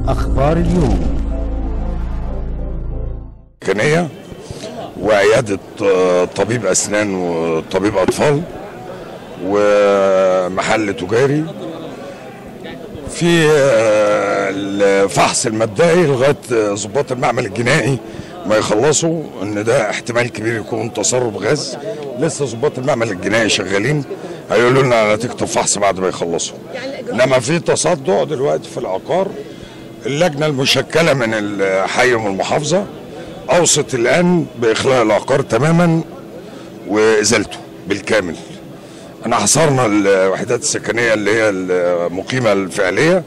أخبار اليوم سكنية وعيادة آه، طبيب أسنان وطبيب أطفال ومحل تجاري في آه، الفحص المبدئي لغاية آه، ضباط المعمل الجنائي ما يخلصوا ان ده احتمال كبير يكون تسرب غاز لسه ضباط المعمل الجنائي شغالين هيقولوا لنا على نتيجة الفحص بعد ما يخلصوا انما في تصدع دلوقتي في العقار اللجنة المشكلة من الحي ومن المحافظة اوصت الان باخلاء العقار تماما وازالته بالكامل احنا حصرنا الوحدات السكنيه اللي هي المقيمه الفعليه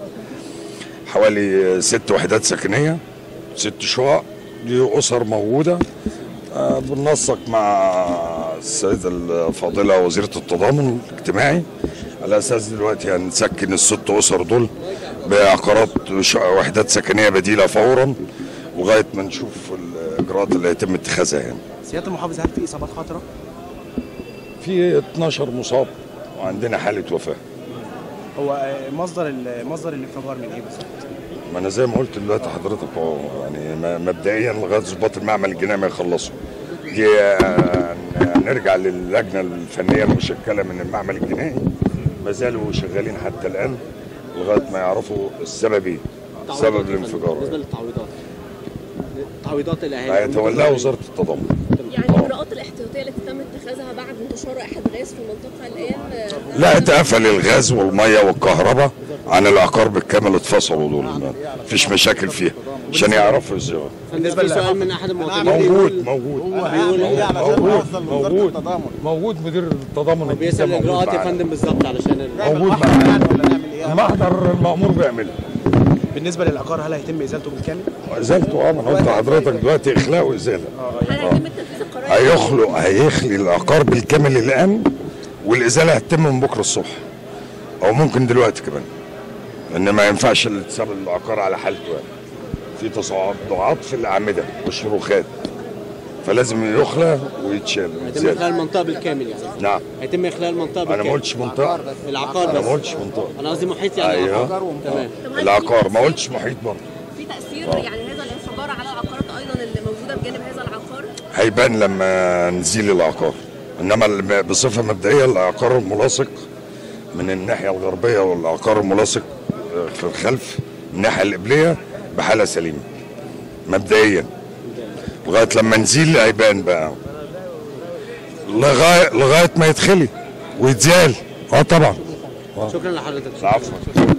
حوالي ست وحدات سكنيه ست شقق دي اسر موجوده آه، بننسق مع السيده الفاضله وزيره التضامن الاجتماعي على اساس دلوقتي هنسكن الست اسر دول بعقارات شقق وحدات سكنيه بديله فورا لغايه ما نشوف الاجراءات اللي هيتم اتخاذها يعني سياده المحافظ هل في اصابات خطره؟ في 12 مصاب وعندنا حاله وفاه هو آه، مصدر ال- مصدر الانفجار من ايه بالظبط؟ ما انا زي ما قلت دلوقتي حضرتك اهو يعني م- مبدئيا لغايه ضباط المعمل الجنائي ما يخلصوا دي آه، نرجع للجنه الفنيه المشكله من المعمل الجنائي ما زالوا شغالين حتى الان لغايه ما يعرفوا السبب ايه سبب الانفجار بالنسبه للتعويضات تعويضات الاهالي هيتولاها وزاره التضامن يعني الاجراءات الاحتياطيه التي تم اتخاذها بعد انتشار احد غاز في المنطقه الان آه، لا اتقفل الغاز والميه والكهرباء عن العقار بالكامل اتفصلوا دول مفيش مشاكل فيها عشان يعرفوا ازاي بالنسبه في سؤال من احد المواطنين موجود بيقول- موجود بيقول موجود موجود موجود مدير التضامن بيسال موجود الاجراءات يا معانا. فندم بالظبط علشان ال- موجود معانا المحضر المأمور بيعمله بالنسبه للعقار هل هيتم ازالته بالكامل؟ ازالته اه ما انا قلت لحضرتك دلوقتي اخلاء وازاله هل هيتم تنفيذ القرار هيخلق هيخلي العقار بالكامل الان والازاله هتتم من بكره الصبح او ممكن دلوقتي كمان لان ما ينفعش اللي تساب العقار على حالته يعني في تصاعدات في الاعمده والشروخات فلازم يخلى ويتشال هيتم ويتزال اخلاء المنطقه بالكامل يعني نعم هيتم اخلاء المنطقه انا بالكامل ما قلتش منطقه العقار انا بس ما قلتش منطقه انا قصدي محيط يعني ايوه العقار تمام طب هل في العقار ما تأثير- قلتش محيط برضه في تاثير يعني هذا الانفجار على العقارات ايضا اللي موجوده بجانب هذا العقار هيبان لما نزيل العقار انما الم- بصفه مبدئيه العقار الملاصق من الناحيه الغربيه والعقار الملاصق آه، في الخلف الناحيه القبليه بحاله سليمه مبدئيا لغايه لما نزيل هيبان بقى لغايه لغايه ما يتخلي ويتزال اه طبعا شكرا لحضرتك عفوا